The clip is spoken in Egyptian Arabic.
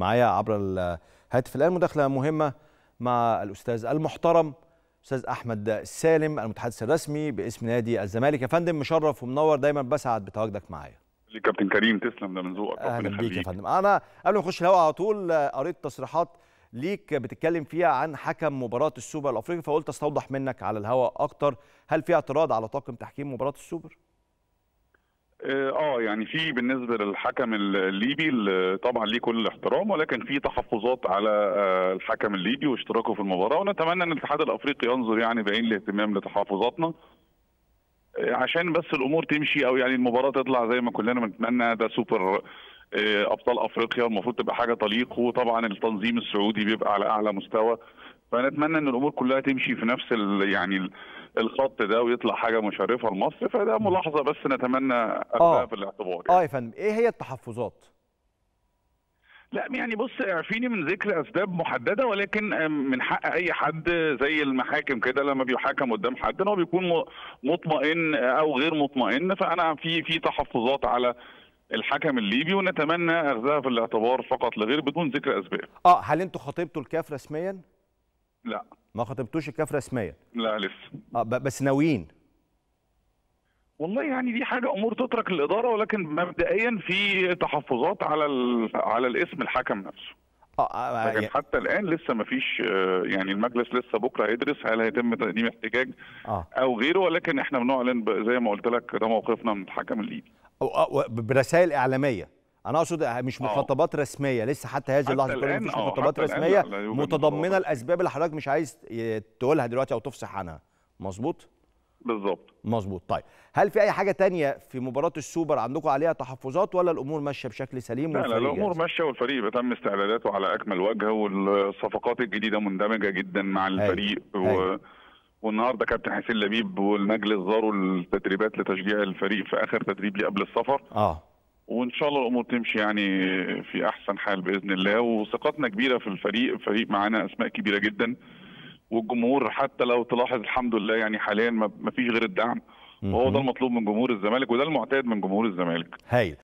معايا عبر الهاتف الان مداخله مهمه مع الاستاذ المحترم استاذ احمد سالم المتحدث الرسمي باسم نادي الزمالك يا فندم مشرف ومنور دايما بسعد بتواجدك معايا ليه كابتن كريم تسلم ده من ذوقك اهلا بيك يا فندم انا قبل ما نخش الهواء على طول قريت تصريحات ليك بتتكلم فيها عن حكم مباراه السوبر الافريقي فقلت استوضح منك على الهواء اكتر هل في اعتراض على طاقم تحكيم مباراه السوبر اه يعني في بالنسبه للحكم الليبي اللي طبعا ليه كل الاحترام ولكن في تحفظات على الحكم الليبي واشتراكه في المباراه ونتمنى ان الاتحاد الافريقي ينظر يعني بعين الاهتمام لتحفظاتنا عشان بس الامور تمشي او يعني المباراه تطلع زي ما كلنا بنتمنى ده سوبر ابطال افريقيا المفروض تبقى حاجه تليق وطبعا التنظيم السعودي بيبقى على اعلى مستوى فنتمنى ان الامور كلها تمشي في نفس يعني الخط ده ويطلع حاجه مشرفه لمصر فده ملاحظه بس نتمنى اخذها في الاعتبار اه يا فندم ايه هي التحفظات؟ لا يعني بص اعفيني من ذكر اسباب محدده ولكن من حق اي حد زي المحاكم كده لما بيحاكم قدام حد ان هو بيكون مطمئن او غير مطمئن فانا في في تحفظات على الحكم الليبي ونتمنى اخذها في الاعتبار فقط لغير بدون ذكر اسباب. اه هل انتوا خاطبتوا الكاف رسميا؟ لا ما خاطبتوش الكاف رسميا؟ لا لسه. اه بس ناويين؟ والله يعني دي حاجه امور تترك للاداره ولكن مبدئيا في تحفظات على على الاسم الحكم نفسه. اه لكن حتى الان لسه ما فيش يعني المجلس لسه بكره هيدرس هل هيتم تقديم احتجاج آه. او غيره ولكن احنا بنعلن زي ما قلت لك ده موقفنا من الحكم الليبي. برسائل اعلاميه انا اقصد مش مخاطبات رسميه لسه حتى هذه اللحظه الآن مفيش آه، مخاطبات حتى الآن رسميه لا، لا يوجد متضمنه مخاطبات. الاسباب اللي حضرتك مش عايز تقولها دلوقتي او تفصح عنها مظبوط بالظبط. مظبوط طيب هل في اي حاجه تانية في مباراه السوبر عندكم عليها تحفظات ولا الامور ماشيه بشكل سليم لا لا والفريق الامور جاهز؟ ماشيه والفريق بتم استعداداته على اكمل وجه والصفقات الجديده مندمجه جدا مع الفريق أيوة. و... والنهارده كابتن حسين لبيب والمجلس زاروا التدريبات لتشجيع الفريق في اخر تدريب ليه قبل السفر اه وان شاء الله الامور تمشي يعني في احسن حال باذن الله وثقتنا كبيره في الفريق الفريق معانا اسماء كبيره جدا والجمهور حتى لو تلاحظ الحمد لله يعني حاليا ما ما فيش غير الدعم وهو ده المطلوب من جمهور الزمالك وده المعتاد من جمهور الزمالك هايل